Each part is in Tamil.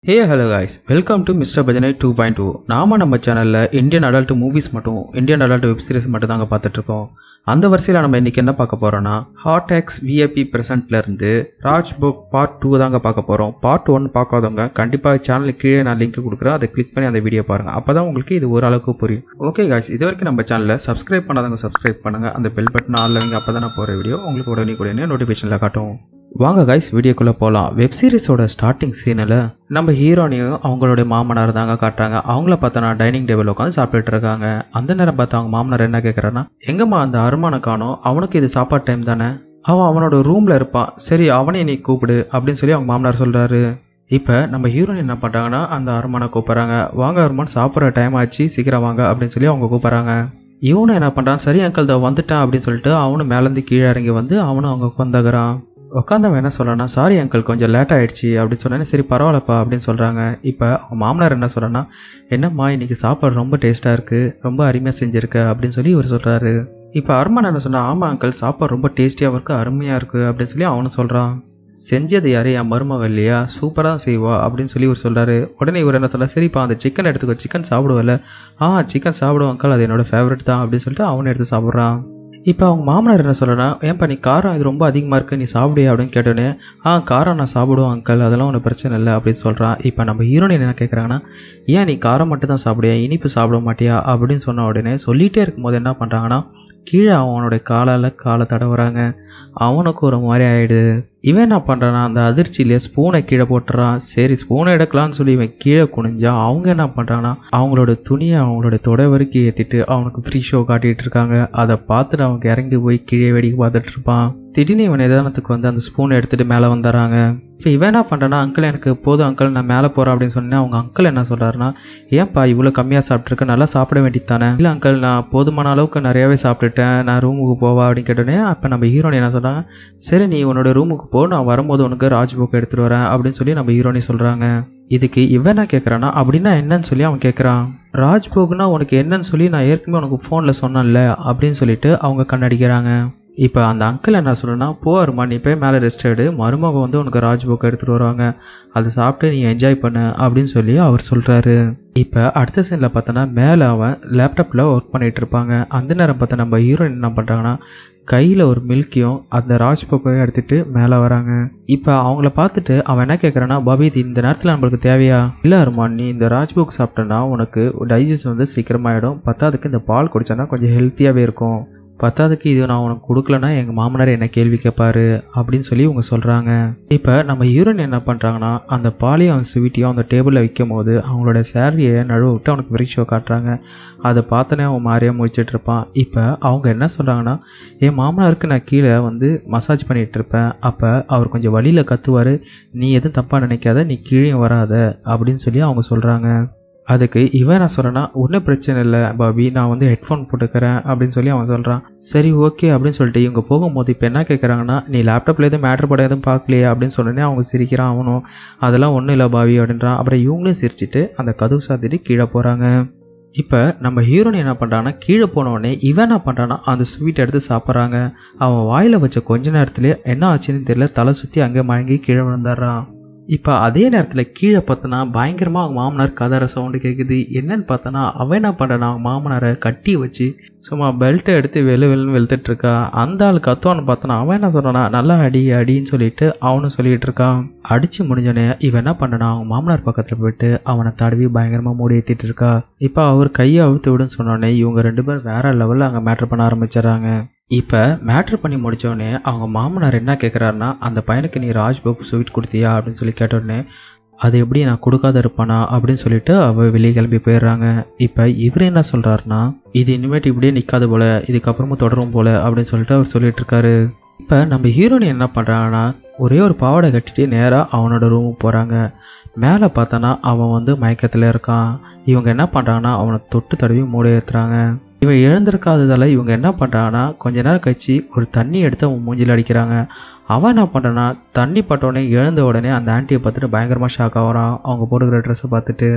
hey hello guys welcome to mister பஜனை டூ பாயிண்ட் டூ நாம நம்ம சேனலில் இந்தியன் அடல்ட் மூவிஸ் மட்டும் இந்தியன் அடல்ட் வெப் சீரிஸ் மட்டும் தாங்க பார்த்துட்டு இருக்கோம் அந்த வரிசையில் நம்ம இன்னைக்கு என்ன பார்க்க போறோம்னா ஹாட் எக்ஸ் விஐபி பிரசன்ட்ல இருந்து ராஜ் புக் பார்ட் டூ தாங்க பார்க்க போறோம் பார்ட் ஒன் பார்க்காதவங்க கண்டிப்பாக சேனலுக்கு கீழே நான் லிங்க் கொடுக்குறேன் அதை கிளிக் பண்ணி அந்த வீடியோ பாருங்க அப்பதான் உங்களுக்கு இது ஓரளவுக்கு புரியும் ஓகே காய்ஸ் இது வரைக்கும் நம்ம சேனலை சப்ஸ்கிரைப் பண்ணாதவங்க சப்ஸ்கிரைப் பண்ணுங்க அந்த பெல் பட்டன் ஆள் வைங்க அப்போ தான் நான் போகிற வீடியோ உங்களுக்கு உடனே உடனே நோட்டிஃபிகேஷனில் காட்டும் வாங்க கைஸ் வீடியோக்குள்ளே போகலாம் வெப் சீரிஸோட ஸ்டார்டிங் சீனில் நம்ம ஹீரோனையும் அவங்களுடைய மாமனார் தாங்க காட்டுறாங்க அவங்கள பார்த்தோன்னா டைனிங் டேபிள் உட்காந்து சாப்பிட்டுட்டு இருக்காங்க அந்த நேரம் பார்த்து அவங்க மாமனார் என்ன கேட்குறான்னா எங்கம்மா அந்த அருமான காணோம் அவனுக்கு இது சாப்பாடு டைம் தானே அவன் அவனோட ரூமில் இருப்பான் சரி அவனே நீ கூப்பிடு அப்படின்னு சொல்லி அவங்க மாமனார் சொல்கிறாரு இப்போ நம்ம ஹீரோயின் என்ன பண்ணுறாங்கன்னா அந்த அருமானை கூப்பிட்றாங்க வாங்க அருமான் சாப்பிட்ற டைம் ஆச்சு சீக்கிரம் வாங்க அப்படின்னு சொல்லி அவங்க கூப்பிட்றாங்க இவனும் என்ன பண்ணுறான் சரி அங்கிள் தான் வந்துட்டான் அப்படின்னு சொல்லிட்டு அவனும் மேலேருந்து கீழே இறங்கி வந்து அவனும் அவங்க உட்காந்துக்கிறான் உட்காந்தவன் என்ன சொல்கிறான்னா சாரி அங்கிள் கொஞ்சம் லேட் ஆயிடுச்சு அப்படின்னு சொன்னேன் சரி பரவாயில்லப்பா அப்படின்னு சொல்கிறாங்க இப்போ அவங்க மாமனார் என்ன சொல்கிறேன்னா என்னம்மா இன்னைக்கு சாப்பாடு ரொம்ப டேஸ்ட்டாக இருக்குது ரொம்ப அருமையாக செஞ்சுருக்க அப்படின்னு சொல்லி இவர் சொல்கிறாரு இப்போ அருமான் என்ன சொன்னா ஆமாம் அங்கிள் சாப்பாடு ரொம்ப டேஸ்டியாகவும் இருக்குது அருமையாக இருக்குது அப்படின்னு சொல்லி அவனும் சொல்கிறான் செஞ்சது யாரு என் மருமக இல்லையா சூப்பராக தான் செய்வா அப்படின்னு சொல்லி இவர் சொல்கிறாரு உடனே இவர் என்ன சொல்கிறார் சரிப்பா அந்த சிக்கன் எடுத்துக்கோ சிக்கன் சாப்பிடுவல ஆ சிக்கன் சாப்பிடுவோம் அங்கிள் அது என்னோட ஃபேவரட் தான் அப்படின்னு சொல்லிட்டு அவனை எடுத்து சாப்பிட்றான் இப்போ அவங்க மாமனார் என்ன சொல்கிறேன்னா ஏன்பா நீ காரம் இது ரொம்ப அதிகமாக இருக்குது நீ சாப்பிடுயா அப்படின்னு கேட்டோன்னே ஆ காரம் நான் சாப்பிடுவேன் அங்கிள் அதெல்லாம் ஒன்றும் பிரச்சனை இல்லை அப்படின்னு சொல்கிறான் இப்போ நம்ம ஹீரோயின் என்ன கேட்குறாங்கன்னா ஏன் நீ காரம் மட்டும் தான் சாப்பிடுயா இனிப்பு சாப்பிட மாட்டியா அப்படின்னு சொன்ன உடனே சொல்லிகிட்டே இருக்கும்போது என்ன பண்ணுறாங்கன்னா கீழே அவனோட காலால் காலை தடவுறாங்க அவனுக்கு ஒரு மாதிரி ஆயிடுது இவன் என்ன பண்ணுறான்னா அந்த அதிர்ச்சியிலே ஸ்பூனை கீழே போட்டுறான் சரி ஸ்பூனை எடுக்கலாம்னு சொல்லி இவன் கீழே குனிஞ்சா அவங்க என்ன பண்ணுறாங்கன்னா அவங்களோட துணியை அவங்களோட தொடை வரைக்கும் ஏற்றிட்டு அவனுக்கு ஃப்ரீ ஷோ காட்டிகிட்டு இருக்காங்க அதை பார்த்துட்டு அவங்க இறங்கி போய் கீழே வேடிக்கை பார்த்துட்டு இருப்பான் திடீர்னு இவன் நிதானத்துக்கு வந்து அந்த ஸ்பூனை எடுத்துகிட்டு மேலே வந்துடுறாங்க இப்போ இவன் என்ன பண்ணுறான்னா அங்கிள் எனக்கு போதும் அங்கிள் நான் மேலே போகிறேன் அப்படின்னு சொன்னேன் அவங்க அங்கிள் என்ன சொல்கிறாருன்னா ஏன்ப்பா இவ்வளோ கம்மியாக சாப்பிட்ருக்க நல்லா சாப்பிட வேண்டியது தானே இல்லை அங்கிள் நான் போதுமான அளவுக்கு நிறையாவே சாப்பிட்டுட்டேன் நான் ரூமுக்கு போவா அப்படின்னு கேட்டோன்னே அப்போ நம்ம ஹீரோனி என்ன சொல்கிறாங்க சரி நீ உன்னோட ரூமுக்கு போ நான் வரும்போது உனக்கு ராஜ்புக் எடுத்துகிட்டு வரேன் அப்படின்னு சொல்லி நம்ம ஹீரோனி சொல்கிறாங்க இதுக்கு இவன் என்ன கேட்குறான்னா அப்படின்னா என்னன்னு சொல்லி அவன் கேட்குறான் ராஜ்போக்னா உனக்கு என்னன்னு சொல்லி நான் ஏற்கனவே உனக்கு ஃபோனில் சொன்னேன்ல அப்படின்னு சொல்லிட்டு அவங்க கண்ணடிக்கிறாங்க இப்போ அந்த அங்கிள் என்ன சொல்லுன்னா போருமா நீ போய் மேலே ரெஸ்ட் எடு மருமகம் வந்து உனக்கு ராஜ்புக் எடுத்துகிட்டு வருவாங்க அதை சாப்பிட்டு நீ என்ஜாய் பண்ணு அப்படின்னு சொல்லி அவர் சொல்கிறாரு இப்போ அடுத்த சீனில் பார்த்தோன்னா மேலே அவன் லேப்டாப்பில் ஒர்க் பண்ணிகிட்டு இருப்பாங்க அந்த நேரம் பார்த்தா நம்ம ஹீரோயின் என்ன பண்ணுறாங்கன்னா கையில் ஒரு மில்கியும் அந்த ராஜ்புக்கையும் எடுத்துகிட்டு மேலே வராங்க இப்போ அவங்கள பார்த்துட்டு அவன் என்ன கேட்குறான்னா பாபி இது இந்த நேரத்தில் நம்மளுக்கு தேவையா இல்லை அருமான் நீ இந்த ராஜ்புக் சாப்பிட்டேன்னா உனக்கு டைஜஸ்ட் வந்து சீக்கிரமாயிடும் பத்தாதுக்கு இந்த பால் குடிச்சோன்னா கொஞ்சம் ஹெல்த்தியாகவே இருக்கும் பத்தாவதுக்கு இது நான் உனக்கு கொடுக்கலனா எங்கள் மாமனார் என்ன கேள்வி கேட்பாரு அப்படின்னு சொல்லி இவங்க சொல்கிறாங்க இப்போ நம்ம ஹீரோயின் என்ன பண்ணுறாங்கன்னா அந்த பாலையும் அந்த ஸ்வீட்டையும் அந்த டேபிளில் வைக்கும் போது அவங்களோட சேரரியை நழுவ விட்டு அவனுக்கு வெரி ஷோ காட்டுறாங்க அதை பார்த்தோன்னே அவன் மாதிரியாக முடிச்சிட்டு இருப்பான் இப்போ அவங்க என்ன சொல்கிறாங்கன்னா என் மாமனாருக்கு நான் கீழே வந்து மசாஜ் பண்ணிகிட்டு இருப்பேன் அப்போ அவர் கொஞ்சம் வழியில் கத்துவார் நீ எதுவும் தப்பாக நினைக்காத நீ கீழே வராத அப்படின்னு சொல்லி அவங்க சொல்கிறாங்க அதுக்கு இவன் என்ன சொல்கிறேன்னா ஒன்றும் பிரச்சனை இல்லை பாபி நான் வந்து ஹெட்ஃபோன் போட்டுக்கிறேன் அப்படின்னு சொல்லி அவன் சொல்கிறான் சரி ஓகே அப்படின்னு சொல்லிட்டு இவங்க போகும்போது இப்போ என்ன கேட்குறாங்கன்னா நீ லேப்டாப்பில் எதுவும் மேட்ரு படம் எதுவும் பார்க்கலையே அப்படின்னு சொன்னோடனே அவங்க சிரிக்கிறான் அவனும் அதெல்லாம் ஒன்றும் இல்லை பாபி அப்படின்றான் அப்புறம் இவங்களும் சிரிச்சிட்டு அந்த கதவு சாத்திட்டு கீழே போகிறாங்க இப்போ நம்ம ஹீரோயின் என்ன பண்ணுறான்னா கீழே போனோடனே இவன் என்ன பண்ணுறான்னா அந்த ஸ்வீட் எடுத்து சாப்பிட்றாங்க அவன் வாயில் வச்ச கொஞ்ச நேரத்துலேயே என்ன ஆச்சுன்னு தெரியல தலை சுற்றி அங்கே மயங்கி கீழே விழுந்துடுறான் இப்போ அதே நேரத்தில் கீழே பார்த்தோன்னா பயங்கரமாக அவங்க மாமனார் கதற சவுண்டு கேட்குது என்னன்னு பார்த்தோன்னா அவன் என்ன பண்ணுறான் அவங்க மாமனாரை கட்டி வச்சு சும்மா பெல்ட்டை எடுத்து வெளு வெளுன்னு வெளுத்துட்டு இருக்கா அந்த ஆள் கத்துவான்னு பார்த்தோன்னா அவன் என்ன சொல்கிறானா நல்லா அடி அடின்னு சொல்லிட்டு அவனும் சொல்லிட்டு இருக்கான் அடிச்சு முடிஞ்சோடனே இவன் என்ன பண்ணனா அவங்க மாமனார் பக்கத்தில் போயிட்டு அவனை தடவி பயங்கரமாக மூடி ஏற்றிட்டு இருக்கா இப்போ அவர் கையை அழுத்து விடுன்னு சொன்னோடனே இவங்க ரெண்டு பேரும் வேற லெவலில் அங்கே மேட்ரு பண்ண ஆரம்பிச்சிடறாங்க இப்போ மேட்ரு பண்ணி முடித்தோடனே அவங்க மாமனார் என்ன கேட்குறாருன்னா அந்த பையனுக்கு நீ ராஜ்பாபு ஸ்வீட் கொடுத்தியா அப்படின்னு சொல்லி கேட்டோடனே அது எப்படி நான் கொடுக்காத இருப்பானா அப்படின்னு சொல்லிட்டு அவ வெளியே கிளம்பி போயிடுறாங்க இப்போ இவர் என்ன சொல்கிறாருன்னா இது இனிமேட்டு இப்படியே நிற்காது போல இதுக்கப்புறமும் தொடரும் போல அப்படின்னு சொல்லிட்டு அவர் சொல்லிட்டு இருக்காரு இப்போ நம்ம ஹீரோயின் என்ன பண்ணுறாங்கன்னா ஒரே ஒரு பாவாடை கட்டிட்டு நேராக அவனோட ரூமுக்கு போகிறாங்க மேலே பார்த்தோன்னா அவன் வந்து மயக்கத்தில் இருக்கான் இவங்க என்ன பண்ணுறாங்கன்னா அவனை தொட்டு தடவி மூட ஏற்றுறாங்க இவன் எழுந்திருக்காததால் இவங்க என்ன பண்ணுறாங்கன்னா கொஞ்ச நேரம் கழிச்சு ஒரு தண்ணி எடுத்து அவன் மூஞ்சில் அடிக்கிறாங்க அவன் என்ன பண்ணுறான்னா தண்ணி பட்டோடனே எழுந்த உடனே அந்த ஆண்டியை பார்த்துட்டு பயங்கரமாக ஷாக் ஆகிறான் அவங்க போட்டுக்கிற ட்ரெஸ்ஸை பார்த்துட்டு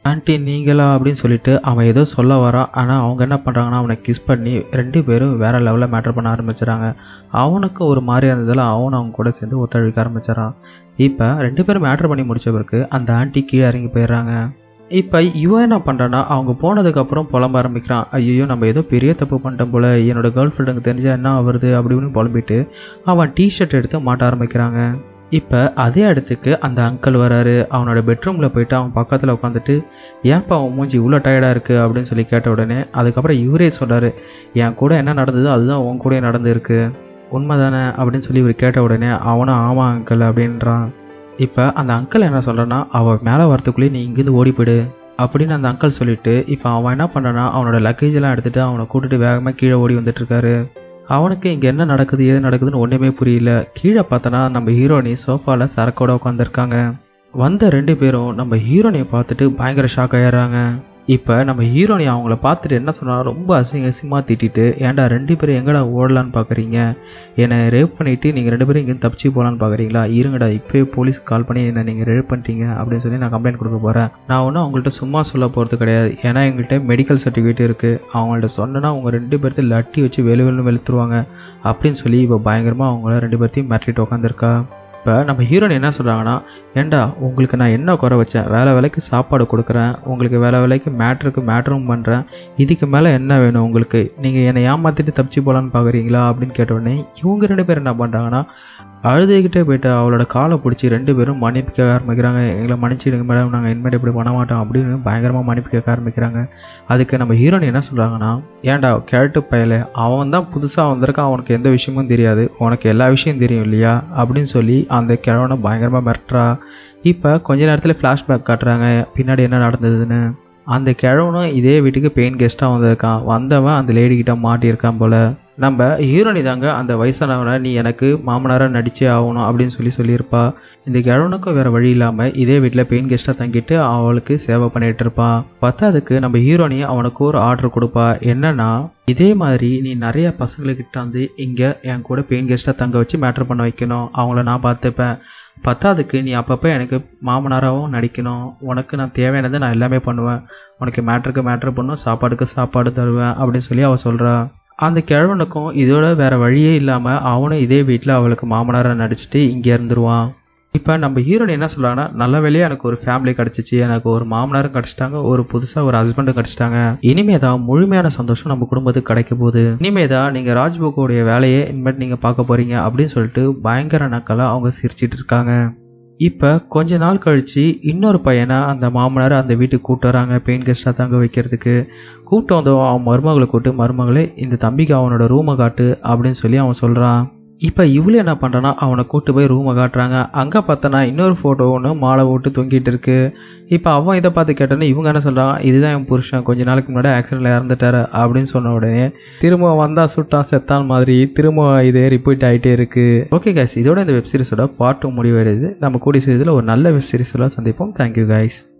ஆன்ட்டி நீங்களா அப்படின்னு சொல்லிட்டு அவன் ஏதோ சொல்ல வரான் ஆனால் அவங்க என்ன பண்ணுறாங்கன்னா அவனை கிஸ் பண்ணி ரெண்டு பேரும் வேற லெவலில் மேட்டர் பண்ண ஆரம்பிச்சிடறாங்க அவனுக்கு ஒரு மாதிரியா இருந்ததில் அவனும் அவங்க கூட சேர்ந்து ஒத்துழைக்க ஆரம்பிச்சிடறான் இப்போ ரெண்டு பேரும் மேட்டர் பண்ணி முடிச்ச பிறகு அந்த ஆன்ட்டி கீழே இறங்கி போயிடுறாங்க இப்போ இவன் என்ன பண்ணுறான்னா அவங்க போனதுக்கப்புறம் புலம்ப ஆரம்பிக்கிறான் ஐயோ நம்ம ஏதோ பெரிய தப்பு பண்ணிட்டோம் போல என்னோட கேர்ள் ஃப்ரெண்டுக்கு தெரிஞ்சா என்ன வருது அப்படி இப்படின்னு புலம்பிட்டு அவன் டிஷர்ட் எடுத்து மாட்ட ஆரம்பிக்கிறாங்க இப்போ அதே இடத்துக்கு அந்த அங்கிள் வராரு அவனோட பெட்ரூமில் போயிட்டு அவன் பக்கத்தில் உட்காந்துட்டு ஏன்ப்பா அவன் மூஞ்சி இவ்வளோ டயர்டாக இருக்குது அப்படின்னு சொல்லி கேட்ட உடனே அதுக்கப்புறம் இவரே சொல்கிறாரு என் கூட என்ன நடந்ததோ அதுதான் உன் கூட நடந்திருக்கு உண்மைதானே அப்படின்னு சொல்லி இவர் கேட்ட உடனே அவனும் ஆமாம் அங்கிள் அப்படின்றான் இப்போ அந்த அங்கிள் என்ன சொல்கிறேன்னா அவள் மேலே வரத்துக்குள்ளேயே நீ இங்கேருந்து ஓடி போயிடு அப்படின்னு அந்த அங்கிள் சொல்லிட்டு இப்போ அவன் என்ன பண்ணுறான்னா அவனோட லக்கேஜ் எல்லாம் எடுத்துட்டு அவனை கூட்டிட்டு வேகமாக கீழே ஓடி வந்துட்டு இருக்காரு அவனுக்கு இங்கே என்ன நடக்குது ஏது நடக்குதுன்னு ஒன்றுமே புரியல கீழே பார்த்தோன்னா நம்ம ஹீரோனி சோஃபாவில் சரக்கோட உட்காந்துருக்காங்க வந்த ரெண்டு பேரும் நம்ம ஹீரோனியை பார்த்துட்டு பயங்கர ஷாக் ஆயிடுறாங்க இப்போ நம்ம ஹீரோனி அவங்கள பார்த்துட்டு என்ன சொன்னா ரொம்ப அசிங்க அசிங்கமாக திட்டிட்டு ஏன்டா ரெண்டு பேரும் எங்கடா ஓடலான்னு பார்க்குறீங்க என்னை ரேப் பண்ணிவிட்டு நீங்கள் ரெண்டு பேரும் இங்கே தப்பிச்சு போகலான்னு பார்க்குறீங்களா இருங்கடா இப்போயே போலீஸ் கால் பண்ணி என்னை நீங்கள் ரேப் பண்ணிட்டீங்க அப்படின்னு சொல்லி நான் கம்ப்ளைண்ட் கொடுக்க போகிறேன் நான் ஒன்றும் அவங்கள்ட்ட சும்மா சொல்ல போகிறது கிடையாது ஏன்னா எங்கள்கிட்ட மெடிக்கல் சர்டிஃபிகேட் இருக்குது அவங்கள்ட்ட சொன்னேன்னா அவங்க ரெண்டு பேர்த்தையும் லட்டி வச்சு வெளு வெளுன்னு வெளுத்துருவாங்க அப்படின்னு சொல்லி இப்போ பயங்கரமாக அவங்கள ரெண்டு பேர்த்தையும் மிரட்டிட்டு உட்காந்துருக்கா இப்போ நம்ம ஹீரோயின் என்ன சொல்கிறாங்கன்னா ஏண்டா உங்களுக்கு நான் என்ன குறை வச்சேன் வேலை வேலைக்கு சாப்பாடு கொடுக்குறேன் உங்களுக்கு வேலை வேலைக்கு மேட்ருக்கு மேட்ரும் பண்ணுறேன் இதுக்கு மேலே என்ன வேணும் உங்களுக்கு நீங்கள் என்னை ஏமாற்றிட்டு தப்பிச்சு போகலான்னு பார்க்குறீங்களா அப்படின்னு கேட்ட உடனே இவங்க ரெண்டு பேரும் என்ன பண்ணுறாங்கன்னா அழுதுகிட்டே போயிட்டு அவளோட காலை பிடிச்சி ரெண்டு பேரும் மன்னிப்பு கேட்க ஆரம்பிக்கிறாங்க எங்களை மன்னிச்சிடுங்க மேடம் நாங்கள் இனிமேல் இப்படி பண்ண மாட்டோம் அப்படின்னு பயங்கரமாக மன்னிப்பு கேட்க ஆரம்பிக்கிறாங்க அதுக்கு நம்ம ஹீரோயின் என்ன சொல்கிறாங்கன்னா ஏன்டா கேரட்டு பயல அவன் தான் புதுசாக வந்திருக்கான் அவனுக்கு எந்த விஷயமும் தெரியாது உனக்கு எல்லா விஷயம் தெரியும் இல்லையா அப்படின்னு சொல்லி அந்த கிழவனை பயங்கரமாக மிரட்டுறா இப்போ கொஞ்ச நேரத்தில் ஃப்ளாஷ்பேக் காட்டுறாங்க பின்னாடி என்ன நடந்ததுன்னு அந்த கிழவனும் இதே வீட்டுக்கு பெயின் கெஸ்ட்டாக வந்திருக்கான் வந்தவன் அந்த லேடி கிட்ட மாட்டியிருக்கான் போல நம்ம ஹீரோனி தாங்க அந்த வயசானவனை நீ எனக்கு மாமனாராக நடிச்சே ஆகணும் அப்படின்னு சொல்லி சொல்லியிருப்பா இந்த கிழவனுக்கும் வேற வழி இல்லாமல் இதே வீட்டில் பெயின் கெஸ்ட்டாக தங்கிட்டு அவளுக்கு சேவை பண்ணிட்டு இருப்பான் பத்தாவதுக்கு நம்ம ஹீரோனி அவனுக்கு ஒரு ஆர்டர் கொடுப்பா என்னன்னா இதே மாதிரி நீ நிறைய பசங்களுக்கிட்ட வந்து இங்கே என் கூட பெயின் கெஸ்ட்டாக தங்க வச்சு மேட்ரு பண்ண வைக்கணும் அவங்கள நான் பார்த்துப்பேன் பத்தாவதுக்கு நீ அப்பப்போ எனக்கு மாமனாராகவும் நடிக்கணும் உனக்கு நான் தேவையானதை நான் எல்லாமே பண்ணுவேன் உனக்கு மேட்ருக்கு மேட்ரு பண்ணும் சாப்பாடுக்கு சாப்பாடு தருவேன் அப்படின்னு சொல்லி அவள் சொல்கிறா அந்த கிழவனுக்கும் இதோட வேற வழியே இல்லாமல் அவனும் இதே வீட்டில் அவளுக்கு மாமனாராக நடிச்சிட்டு இங்கே இருந்துருவான் இப்போ நம்ம ஹீரோயின் என்ன சொல்கிறாங்கன்னா நல்ல வேலையாக எனக்கு ஒரு ஃபேமிலி கிடச்சிச்சு எனக்கு ஒரு மாமனாரும் கிடச்சிட்டாங்க ஒரு புதுசாக ஒரு ஹஸ்பண்டும் கிடச்சிட்டாங்க இனிமே தான் முழுமையான சந்தோஷம் நம்ம குடும்பத்துக்கு கிடைக்க போகுது இனிமே தான் நீங்கள் ராஜ்போக்கோடைய வேலையை இனிமேல் நீங்கள் பார்க்க போகிறீங்க அப்படின்னு சொல்லிட்டு பயங்கர நக்கலாக அவங்க சிரிச்சிட்டு இருக்காங்க இப்போ கொஞ்ச நாள் கழிச்சு இன்னொரு பையனை அந்த மாமனார் அந்த வீட்டுக்கு கூட்டு வராங்க பெயின் கெஸ்ட்டாக தங்க வைக்கிறதுக்கு கூட்டு வந்து அவன் மருமகளை கூட்டு மருமகளே இந்த தம்பிக்கு அவனோட ரூமை காட்டு அப்படின்னு சொல்லி அவன் சொல்கிறான் இப்போ இவ்வளோ என்ன பண்ணுறான்னா அவனை கூட்டு போய் ரூமை காட்டுறாங்க அங்கே பார்த்தனா இன்னொரு ஃபோட்டோ ஒன்று மாலை போட்டு தொங்கிட்டு இருக்கு இப்போ அவன் இதை பார்த்து கேட்டோன்னே இவங்க என்ன சொல்கிறாங்க இதுதான் என் புருஷன் கொஞ்ச நாளைக்கு முன்னாடி ஆக்சிடென்ட்ல இறந்துட்டாரு அப்படின்னு சொன்ன உடனே திரும்ப வந்தா சுட்டான் செத்தான் மாதிரி திரும்ப இதே ரிப்பீட் ஆகிட்டே இருக்கு ஓகே கைஸ் இதோட இந்த வெப் சீரிஸோட பார்ட் டூ முடிவடையுது நம்ம கூடிய செய்தியில் ஒரு நல்ல வெப் சீரிஸில் சந்திப்போம் தேங்க்யூ கைஸ்